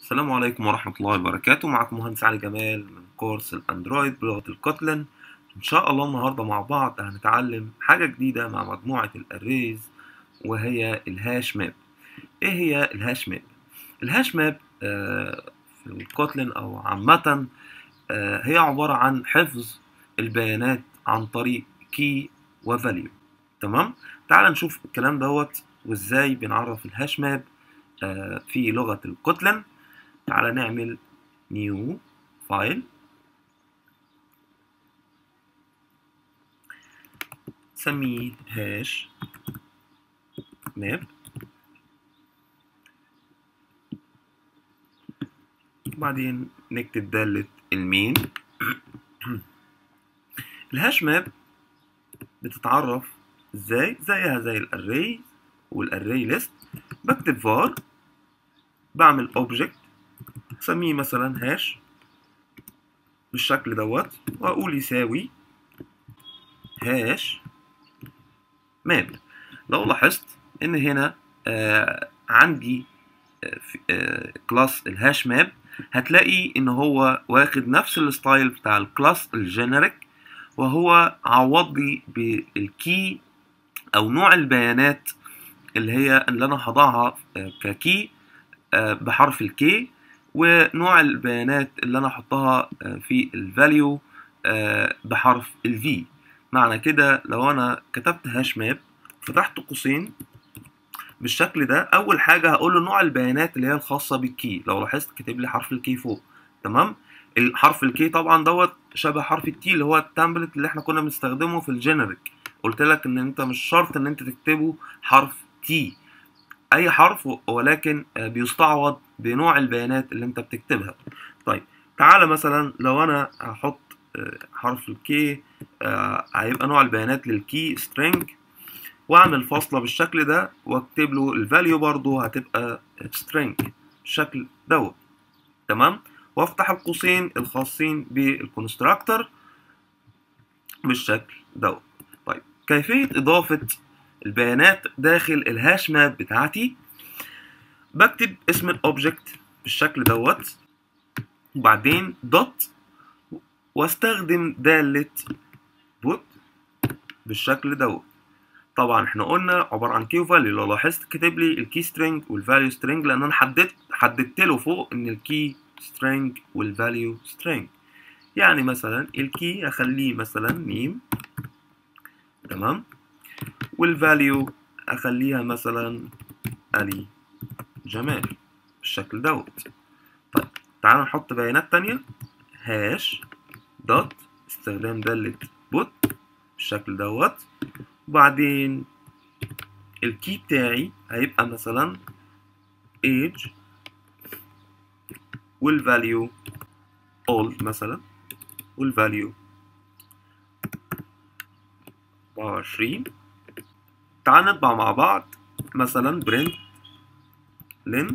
السلام عليكم ورحمة الله وبركاته معكم مهندس علي جمال من كورس الأندرويد بلغة الكوتلين إن شاء الله النهاردة مع بعض هنتعلم حاجة جديدة مع مجموعة الأريز وهي الهاش ماب إيه هي الهاش ماب؟ الهاش ماب آه، في الكوتلين أو عامة آه، هي عبارة عن حفظ البيانات عن طريق كي وفاليو تمام؟ تعال نشوف الكلام دوت وإزاي بنعرف الهاش ماب آه، في لغة الكوتلين تعالى نعمل نيو فايل سميه هاش ماب وبعدين نكتب دالة المين الهاش ماب بتتعرف ازاي زيها زي الاري والاري ليست بكتب var بعمل اوبجكت سميه مثلا هاش بالشكل دوت واقول يساوي هاش ماب لو لاحظت ان هنا آه عندي آه في آه كلاس الهاش ماب هتلاقي ان هو واخد نفس الستايل بتاع الكلاس الجينيريك وهو عوض لي بالكي او نوع البيانات اللي هي اللي انا هضعها آه ككي آه بحرف الكي ونوع البيانات اللي انا احطها في الفاليو بحرف الفي معنى كده لو انا كتبت هاش ماب فتحت قوسين بالشكل ده اول حاجه هقول له نوع البيانات اللي هي الخاصه بالكي لو لاحظت كاتب لي حرف الكي فوق تمام الحرف الكي طبعا دوت شبه حرف التي اللي هو التمبلت اللي احنا كنا بنستخدمه في الجينيريك قلت لك ان انت مش شرط ان انت تكتبه حرف تي اي حرف ولكن بيستعوض بنوع البيانات اللي انت بتكتبها طيب تعالى مثلا لو انا هحط حرف الكي هيبقى نوع البيانات للكي string واعمل فاصلة بالشكل ده واكتب له الفاليو برضو هتبقى string بالشكل دوت تمام وافتح القوسين الخاصين بالكونستراكتور بالشكل دوت طيب كيفية اضافة البيانات داخل الهاش ماب بتاعتي بكتب اسم الاوبجكت بالشكل دوت وبعدين دوت واستخدم دالة بوت بالشكل دوت طبعا احنا قلنا عبارة عن كي وفاليو لو لاحظت كاتب لي الكي سترينج والفاليو سترينج لان انا حددت حددت له فوق ان الكي سترينج والفاليو سترينج يعني مثلا الكي اخليه مثلا نيم تمام والفاليو اخليها مثلا علي جمال بالشكل دوت طيب تعالوا نحط بيانات تانية هاش دوت استخدام دالة بوت بالشكل دوت وبعدين الكي بتاعي هيبقى مثلا age والفاليو old مثلا والفاليو 24 تعال نطبع مع بعض مثلا برنت لن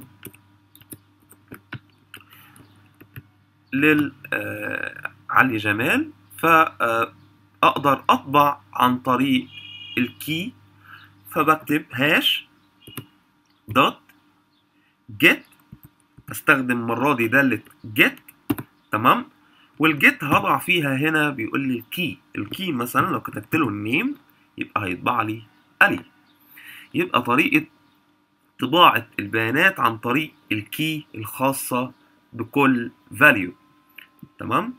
لل آه علي جمال فأقدر أطبع عن طريق الكي فبكتب هاش دوت جيت استخدم المرة دي دالة جيت تمام والجيت هضع فيها هنا بيقول لي الكي الكي مثلا لو كتبت له النيم يبقى هيطبع لي ألي يبقى طريقة طباعة البيانات عن طريق الكي الخاصة بكل value تمام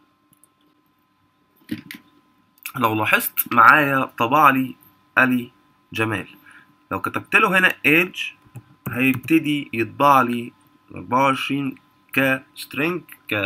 لو لاحظت معايا طبع لي ألي جمال لو كتبت له هنا age هيبتدي يطبع لي 24 كسترينج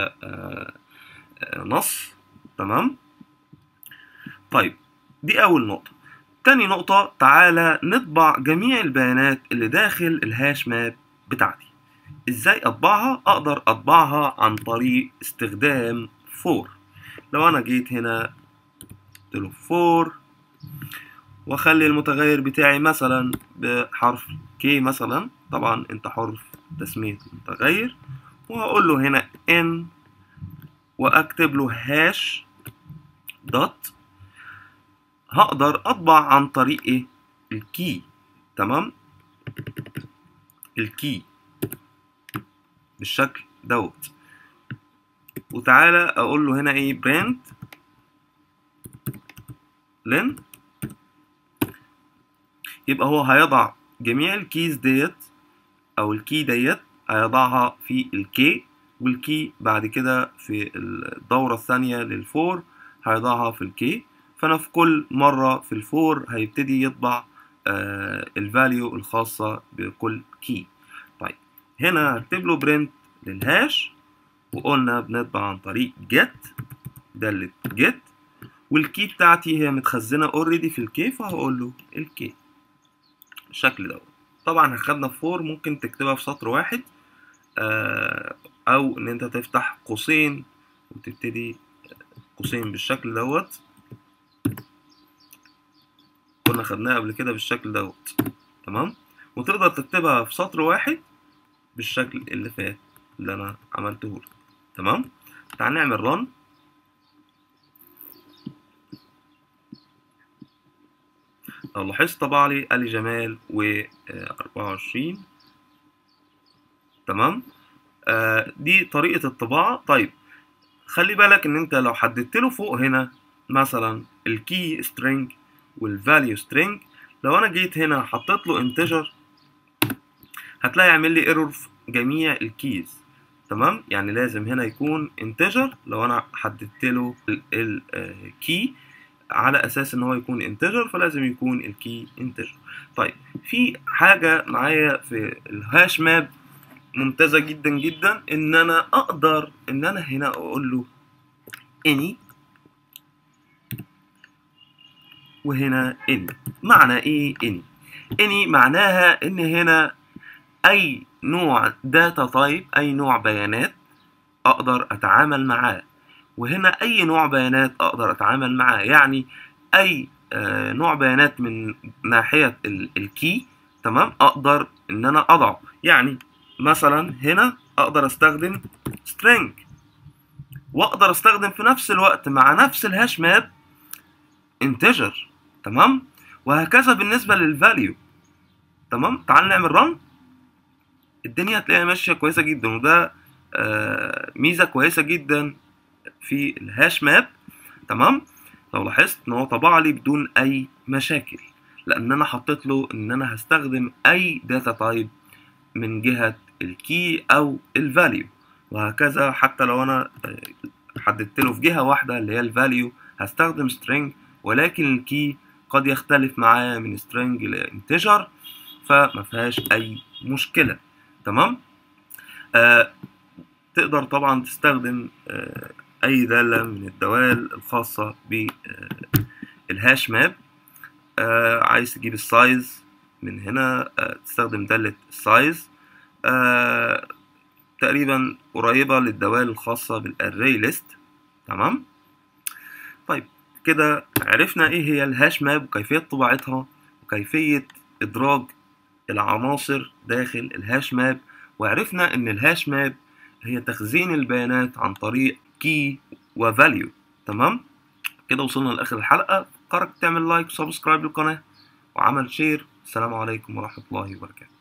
كنص تمام طيب دي أول نقطة تاني نقطة تعالى نطبع جميع البيانات اللي داخل الهاش ماب بتاعتي ازاي اطبعها اقدر اطبعها عن طريق استخدام فور لو انا جيت هنا قلت له فور واخلي المتغير بتاعي مثلا بحرف كي مثلا طبعا انت حر في تسمية المتغير وهقول له هنا ان واكتب له هاش دوت هقدر اطبع عن طريق ايه الكي تمام الكي بالشكل دوت وتعالى اقول له هنا ايه برنت لن يبقى هو هيضع جميع الكيز ديت او الكي ديت هيضعها في الكي والكي بعد كده في الدورة الثانية للفور هيضعها في الكي فأنا في كل مرة في الفور هيبتدي يطبع آه الفاليو الخاصة بكل كي طيب هنا هكتب له برنت للهاش وقلنا بنطبع عن طريق get دالة get والكي بتاعتي هي متخزنة اوريدي في الكي فهقول له الكي بالشكل دوت طبعا خدنا فور ممكن تكتبها في سطر واحد آه او ان انت تفتح قوسين وتبتدي قوسين بالشكل دوت كنا خدناها قبل كده بالشكل دوت تمام وتقدر تكتبها في سطر واحد بالشكل اللي فات اللي انا عملته لك تمام تعال نعمل رن لو لاحظت طبع لي قال لي جمال و 24 تمام آه دي طريقة الطباعة طيب خلي بالك ان انت لو حددت له فوق هنا مثلا الكي سترينج والفاليو سترينج لو انا جيت هنا حطيت له انتجر هتلاقي يعمل لي ايرور في جميع الكيز تمام يعني لازم هنا يكون انتجر لو انا حددت له الكي على اساس ان هو يكون انتجر فلازم يكون الكي انتجر طيب في حاجه معايا في الهاش ماب ممتازه جدا جدا ان انا اقدر ان انا هنا اقول له اني وهنا اني معنى ايه اني اني معناها ان هنا اي نوع داتا تايب اي نوع بيانات اقدر اتعامل معاه وهنا اي نوع بيانات اقدر اتعامل معاه يعني اي آه نوع بيانات من ناحيه الكي تمام اقدر ان انا اضعه يعني مثلا هنا اقدر استخدم string واقدر استخدم في نفس الوقت مع نفس الهاش ماب integer تمام وهكذا بالنسبه للفاليو تمام تعال نعمل رن الدنيا هتلاقيها ماشيه كويسه جدا وده آه ميزه كويسه جدا في الهاش ماب تمام لو لاحظت ان هو طبع لي بدون اي مشاكل لان انا حطيت له ان انا هستخدم اي داتا تايب من جهه الكي او الفاليو وهكذا حتى لو انا حددت له في جهه واحده اللي هي الفاليو هستخدم string ولكن الكي قد يختلف معاه من string لانتجر فما فيهاش اي مشكله تمام آه تقدر طبعا تستخدم آه اي داله من الدوال الخاصه بالهاش ماب آه عايز تجيب السايز من هنا آه تستخدم داله السايز آه تقريبا قريبه للدوال الخاصه بالاري ليست تمام طيب كده عرفنا ايه هي الهاش ماب وكيفيه طباعتها وكيفيه ادراج العناصر داخل الهاش ماب وعرفنا ان الهاش ماب هي تخزين البيانات عن طريق كي وفاليو تمام كده وصلنا لاخر الحلقه فكرك تعمل لايك وسبسكرايب للقناه وعمل شير السلام عليكم ورحمه الله وبركاته